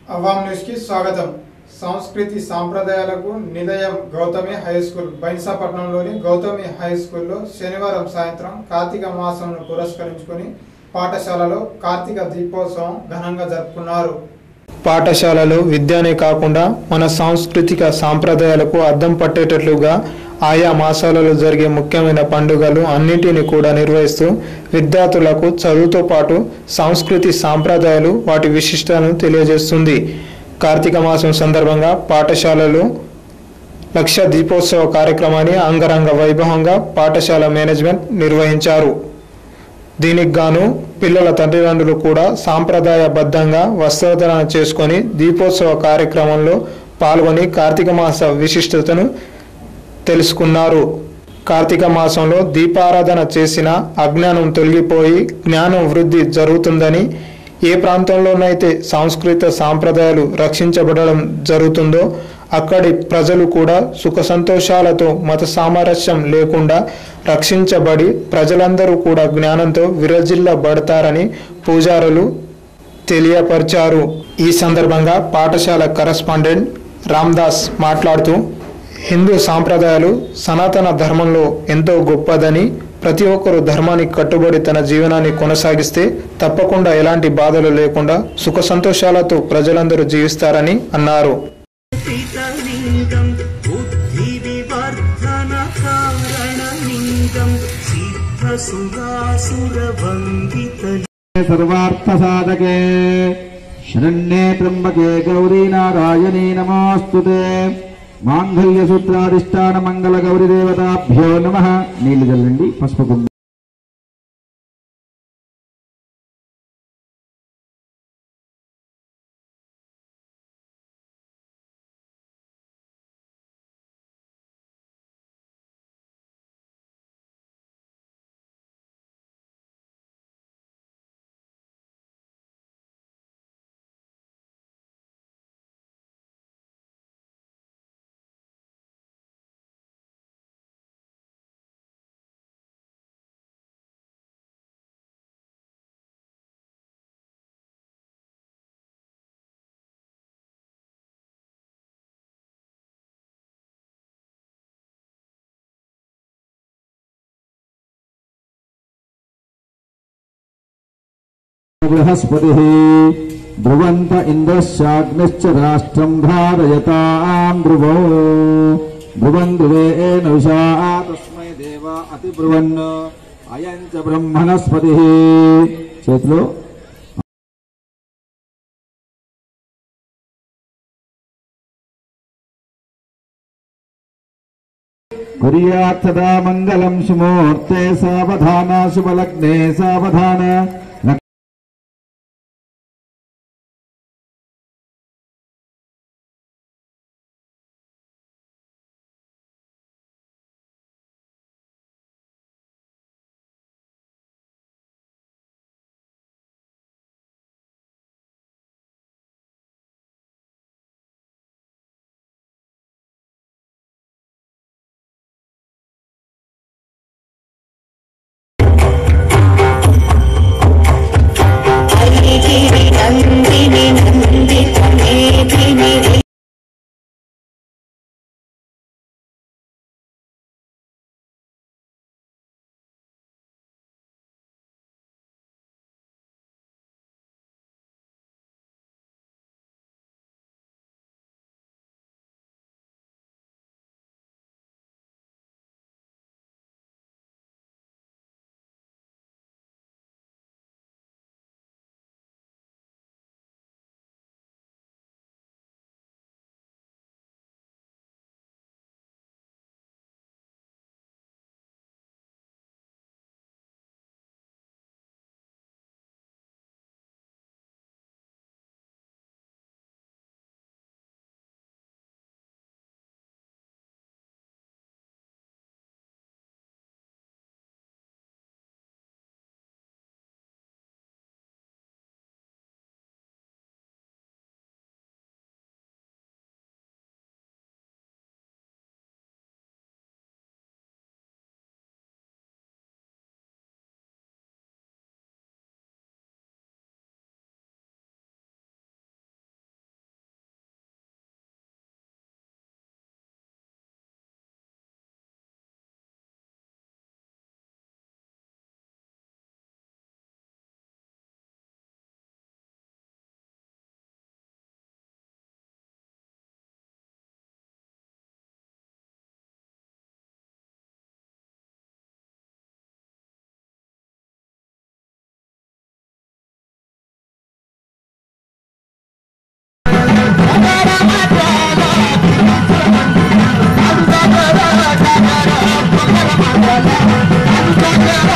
అవాం news కి స్వాగతం సంస్కృతి సాంప్రదాయాలకు నిలయం గౌతమి హై స్కూల్ బైన్సాపట్నంలోని గౌతమి హై స్కూల్లో శనివారం సాయంత్రం కార్తీక మాసంను పురస్కరించుకొని పాఠశాలలో కార్తీక దీపోత్సవం ఘనంగా జరుపుకున్నారు పాఠశాలలో విద్యనే కాకుండా మన సాంస్కృతిక సాంప్రదాయాలకు అద్దం పట్టేటట్లుగా ఆయా మాసాలలో జరిగే ముఖ్యమైన పండుగలు అన్నింటినీ కూడా నిర్వహిస్తూ విద్యార్థులకు చదువుతో పాటు సంస్కృతి సాంప్రదాయాలు వాటి విశిష్టతను తెలియజేస్తుంది కార్తీక మాసం సందర్భంగా పాఠశాలలు లక్ష దీపోత్సవ కార్యక్రమాన్ని అంగరంగ వైభవంగా పాఠశాల మేనేజ్మెంట్ నిర్వహించారు దీనికి గాను పిల్లల తల్లిదండ్రులు కూడా సాంప్రదాయబద్ధంగా వస్త్రధరణ చేసుకొని దీపోత్సవ కార్యక్రమంలో పాల్గొని కార్తీక మాస విశిష్టతను తెలుసుకున్నారు కార్తీక మాసంలో దీపారాధన చేసిన అజ్ఞానం తొలగిపోయి జ్ఞానం వృద్ధి జరుగుతుందని ఏ ప్రాంతంలోనైతే సాంస్కృతిక సాంప్రదాయాలు రక్షించబడడం జరుగుతుందో అక్కడి ప్రజలు కూడా సుఖ సంతోషాలతో మత సామరస్యం లేకుండా రక్షించబడి ప్రజలందరూ కూడా జ్ఞానంతో విరజిల్లబడతారని పూజారులు తెలియపరిచారు ఈ సందర్భంగా పాఠశాల కరస్పాండెంట్ రామ్దాస్ మాట్లాడుతూ హిందూ సాంప్రదాయాలు సనాతన ధర్మంలో ఎంతో గొప్పదని ప్రతి ఒక్కరూ ధర్మానికి కట్టుబడి తన జీవనాన్ని కొనసాగిస్తే తప్పకుండా ఎలాంటి బాధలు లేకుండా సుఖ సంతోషాలతో ప్రజలందరూ జీవిస్తారని అన్నారు पितलिङ्गं बुद्धिविवर्धनकारणलिङ्गं सिद्धसुरासुरवन्दितलिङ्गम् सर्वार्थसाधके शरण्ये त्र्यम्बके गौरी नारायणी नमोऽस्तु ते మాంగళ్యసూత్రాధిష్టానమంగళగౌరిదేవతాభ్యో నమ నీళ్లు చల్లండి పసుపు కుంకుమ బృహస్పతి ధ్రువంత ఇంద్రశ్చాగ్నిశ్చ రాష్ట్రం ధారయతాం ధ్రువో ధ్రువం ధ్రువేన విషా తస్మై దేవ అతి బ్రువన్ అయం చ బ్రహ్మణస్పతి చేతిలో కుర్యాత్ సదా మంగళం శుమూర్తే సావధాన శుభలగ్నే సావధాన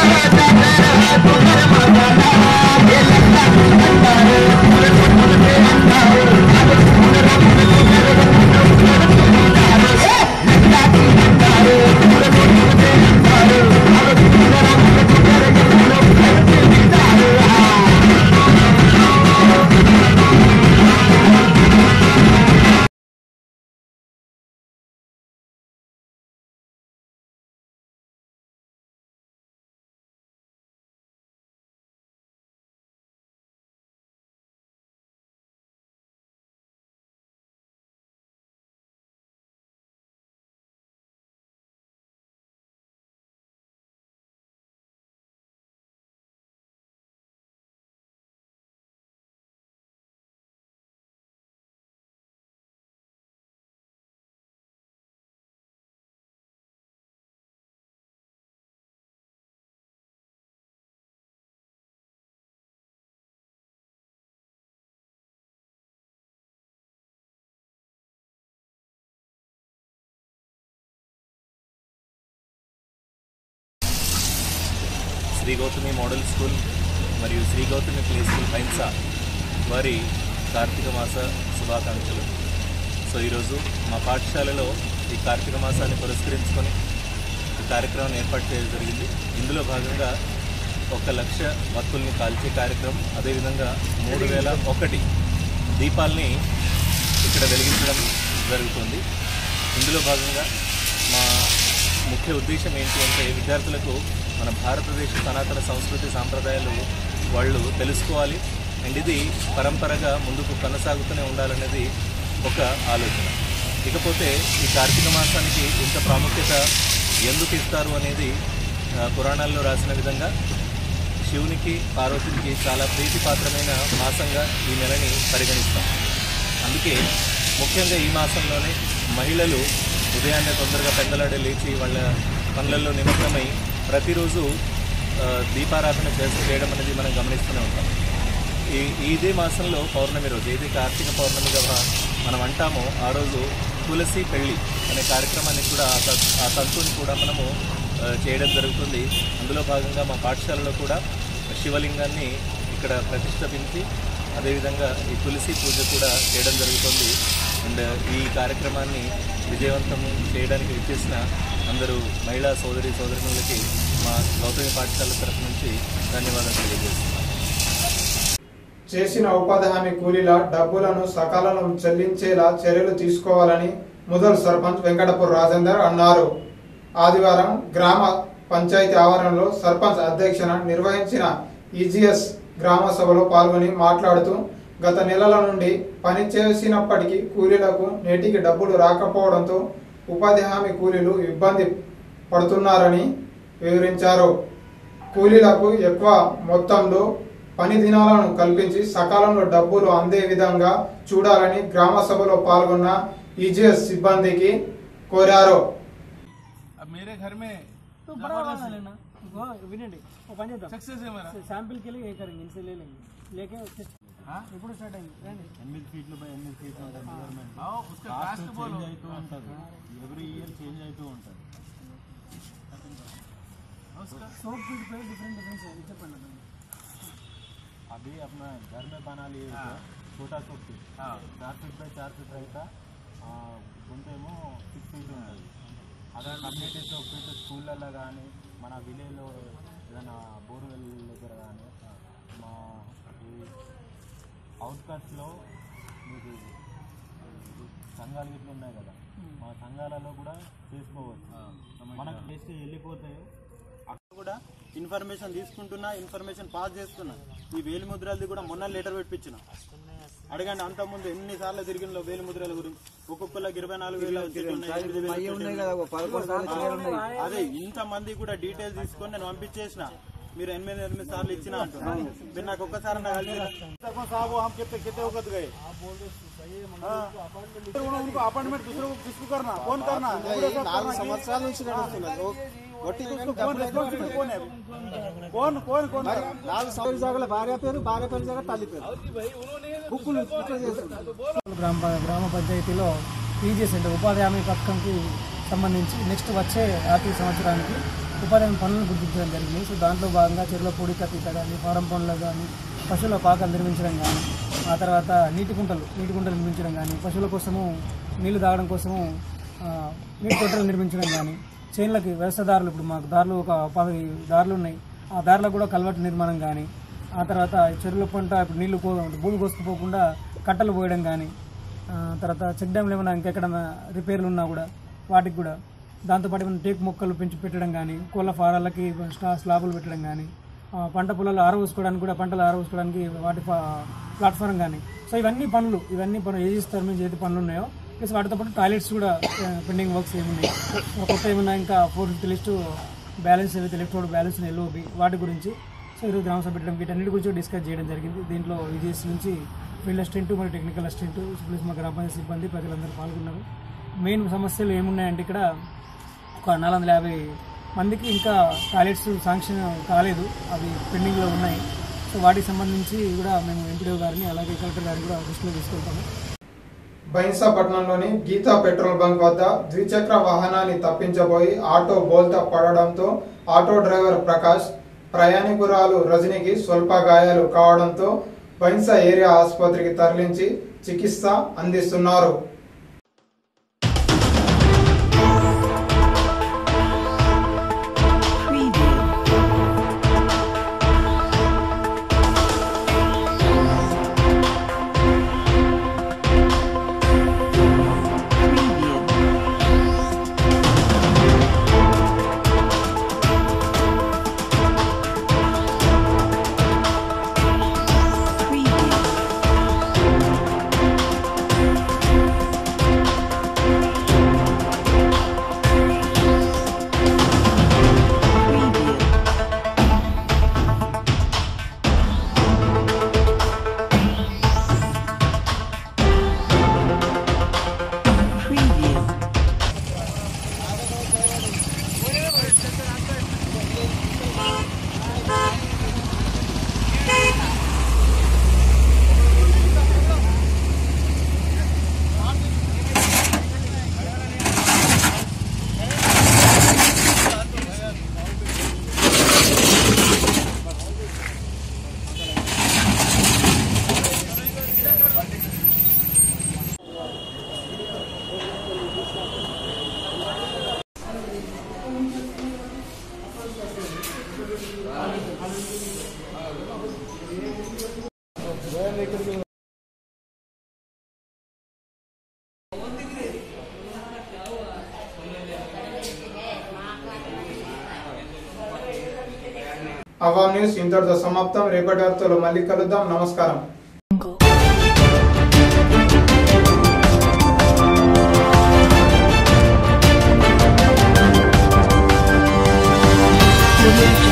శ్రీ గౌతమి మోడల్ స్కూల్ మరియు శ్రీ గౌతమి ప్లే స్కూల్ హైన్సా వారి కార్తీక మాస శుభాకాంక్షలు సో ఈరోజు మా పాఠశాలలో ఈ కార్తీక మాసాన్ని పురస్కరించుకొని ఈ కార్యక్రమాన్ని ఏర్పాటు చేయడం జరిగింది ఇందులో భాగంగా ఒక లక్ష వత్తుల్ని కాల్చే కార్యక్రమం అదేవిధంగా మూడు వేల ఒకటి దీపాల్ని ఇక్కడ వెలిగించడం జరుగుతుంది ఇందులో భాగంగా మా ముఖ్య ఉద్దేశం ఏంటి అంటే విద్యార్థులకు మన భారతదేశ సనాతన సంస్కృతి సాంప్రదాయాలు వాళ్ళు తెలుసుకోవాలి అండ్ ఇది పరంపరగా ముందుకు కొనసాగుతూనే ఉండాలనేది ఒక ఆలోచన ఇకపోతే ఈ కార్తీక మాసానికి ఇంత ప్రాముఖ్యత ఎందుకు ఇస్తారు అనేది ఆ, పురాణాల్లో రాసిన విధంగా శివునికి పార్వతికి చాలా ప్రీతిపాత్రమైన మాసంగా ఈ నెలని పరిగణిస్తాం అందుకే ముఖ్యంగా ఈ మాసంలోనే మహిళలు ఉదయాన్నే తొందరగా పెందలాడే లేచి వాళ్ళ పనులలో నిమగ్నమై ప్రతిరోజు ఆ, దీపారాధన చేసి చేయడం అనేది మనం గమనిస్తూనే ఉంటాం ఈ ఇదే మాసంలో పౌర్ణమి రోజు ఏది కార్తీక పౌర్ణమిగా భా- మనం అంటామో ఆ రోజు తులసి పెళ్లి అనే కార్యక్రమాన్ని కూడా ఆ త- ఆ తంతుని కూడా మనము ఆ, చేయడం జరుగుతుంది అందులో భాగంగా మా పాఠశాలలో కూడా శివలింగాన్ని ఇక్కడ ప్రతిష్టాపించి అదేవిధంగా ఈ తులసి పూజ కూడా చేయడం జరుగుతుంది అండ్ ఈ కార్యక్రమాన్ని విజయవంతం చేయడానికి విచ్చేసిన అందరూ మహిళా సోదరి సోదరులకి మా గౌతమి పాఠశాల తరఫు నుంచి ధన్యవాదాలు తెలియజేస్తున్నాను చేసిన ఉపాధి హామీ కూలీల డబ్బులను సకాలంలో చెల్లించేలా చర్యలు తీసుకోవాలని ముదల్ సర్పంచ్ వెంకటపూర్ రాజేందర్ అన్నారు ఆదివారం గ్రామ పంచాయతీ ఆవరణలో సర్పంచ్ అధ్యక్షన నిర్వహించిన ఈజీఎస్ గ్రామ సభలో పాల్గొని మాట్లాడుతూ గత నెలల నుండి పని చేసినప్పటికీ కూలీలకు నేటికి డబ్బులు రాకపోవడంతో ఉపాధి హామీ కూలీలు ఇబ్బంది పడుతున్నారని వివరించారు కూలీలకు ఎక్కువ మొత్తంలో పని దినాలను కల్పించి సకాలంలో డబ్బులు అందే విధంగా చూడాలని గ్రామ సభలో పాల్గొన్న ఈజీఎస్ సిబ్బందికి కోరారు अब मेरे घर में तो बड़ा वाला लेना वो विनेंडी वो पंजे दो सक्सेस है मेरा सैंपल के लिए ये करेंगे इनसे ले लेंगे लेके ఇప్పుడు స్టార్ట్ అయింది రండి ఎనిమిది ఫీట్లు బై ఎనిమిది ఫీట్లు ఉంటుంది మెజర్మెంట్ आओ उसका कास्ट बोलो చేంజ్ అవుతూ ఉంటుంది ఎవ్రీ ఇయర్ చేంజ్ అవుతూ ఉంటుంది सौ फीट पे डिफरेंट डिफरेंट है इसे पढ़ना अभी अपना घर में बना लिए तो छोटा सौ फीट चार फीट బై చార్ ఫీట్ అయితే గుంతేమో సిక్స్ ఫీట్ ఉంటుంది అదే కమ్యూనిటీ ఒక ఫీట్ స్కూళ్ళల్లో కానీ మన విలేజ్లో ఏదైనా బోర్వెల్ దగ్గర కానీ మా ఈ అవుట్కట్స్లో మీకు ఈ సంఘాలు ఇట్లా ఉన్నాయి కదా మా సంఘాలలో కూడా చేసుకోవచ్చు మనకు టెస్ట్ వెళ్ళిపోతే అక్కడ కూడా ఇన్ఫర్మేషన్ తీసుకుంటున్నా ఇన్ఫర్మేషన్ పాస్ చేస్తున్నా ఈ వేలి ముద్రలది కూడా మొన్న లెటర్ పెట్టించిన అడగండి అంత ముందు ఎన్ని సార్లు తిరిగిన వేలి ముద్రల గురించి ఒక్కొక్కరికి ఇరవై నాలుగు వేలు వచ్చేటి ఉన్నాయి, ఎనిమిది వేలు వచ్చేటి ఉన్నాయి. అదే ఇంత మంది కూడా డీటెయిల్స్ తీసుకొని నేను పంపించేసిన మీరు ఎనిమిది ఎనిమిది సార్లు ఇచ్చిన అంటున్నారు మీరు నాకు ఒక్కసారి నాకు కలిసి సాబు हम कितने कितने वक्त गए అపార్ట్మెంట్ दूसरे को किसको करना कौन करना నాలుగు సంవత్సరాల నుంచి कौन responsible कौन है कौन कौन कौन నాలుగు సంవత్సరాల భార్య పేరు భార్య పేరు జగ తల్లి పేరు బుక్కులు ఇట్లా చేస్తున్నారు గ్రామ గ్రామ పంచాయతీలో పీజీఎస్ అంటే ఉపాధి హామీ పథకంకి సంబంధించి నెక్స్ట్ వచ్చే ఆర్థిక సంవత్సరానికి ఉపాధి హామీ పనులను గుర్తించడం జరిగింది సో దాంట్లో భాగంగా చెరువుల పొడి కత్తిత కానీ ఫారం పనులు కానీ పశువుల పాకలు నిర్మించడం కానీ ఆ తర్వాత నీటి కుంటలు నీటి కుంటలు నిర్మించడం కానీ పశువుల కోసము నీళ్లు తాగడం కోసము ఆ, నీటి తొట్టెలు నిర్మించడం కానీ చేనులకి వ్యవసాయదారులు ఇప్పుడు మాకు దారులు ఒక పది దారులు ఉన్నాయి ఆ దారులకు కూడా కల్వర్ట్ నిర్మాణం కానీ ఆ తర్వాత చెరువుల పంట ఇప్పుడు నీళ్లు కో భూమి కోసుకుపోకుండా కట్టలు పోయడం కానీ ఆ, తర్వాత చెక్ డ్యామ్లు ఏమైనా ఇంకెక్కడైనా రిపేర్లు ఉన్నా కూడా వాటికి కూడా దాంతోపాటు ఏమైనా టేకు మొక్కలు పెంచి పెట్టడం కానీ కోళ్ళ ఫారాలకి స్లా స్లాబులు పెట్టడం కానీ ఆ, పంట పొలాలు ఆరవోసుకోవడానికి కూడా పంటలు ఆరవోసుకోవడానికి వాటి పా- ప్లాట్ఫారం కానీ సో ఇవన్నీ పనులు ఇవన్నీ పనులు ఏ ఇస్తారు మీద ఏది పనులు ఉన్నాయో ప్లస్ వాటితో పాటు టాయిలెట్స్ కూడా ఆ, పెండింగ్ వర్క్స్ ఏమున్నాయి కొత్త ఏమన్నా ఇంకా ఫోర్ ఫిఫ్టీ లిస్టు బ్యాలెన్స్ ఏవైతే లెఫ్ట్ అవుట్ బ్యాలెన్స్ ఎల్ఓబి వాటి గురించి సో ఈరోజు గ్రామ సభ పెట్టడం వీటన్నిటి గురించి డిస్కస్ చేయడం జరిగింది దీంట్లో విజయస్ నుంచి ఫీల్డ్ అసిస్టెంట్ మరియు టెక్నికల్ అసిస్టెంట్ ప్లస్ మా గ్రామ పంచాయతీ సిబ్బంది ప్రజలందరూ పాల్గొన్నారు మెయిన్ సమస్యలు ఏమున్నాయంటే ఇక్కడ ఒక నాలుగు వందల యాభై మందికి ఇంకా టాయిలెట్స్ శాంక్షన్ కాలేదు అవి పెండింగ్లో ఉన్నాయి సో వాటికి సంబంధించి కూడా మేము ఎంపీడీఓ గారిని అలాగే కలెక్టర్ గారిని కూడా దృష్టిలో తీసుకెళ్తాము బైన్సా పట్టణంలోని గీతా పెట్రోల్ బంక్ వద్ద ద్విచక్ర వాహనాన్ని తప్పించబోయి ఆటో బోల్తా పడడంతో ఆటో డ్రైవర్ ప్రకాష్ ప్రయాణికురాలు రజనికి స్వల్ప గాయాలు కావడంతో బైన్సా ఏరియా ఆసుపత్రికి తరలించి చికిత్స అందిస్తున్నారు అవామ్ న్యూస్ ఇంతటితో సమాప్తం రేపటి వార్తలు మళ్ళీ కలుద్దాం నమస్కారం Audio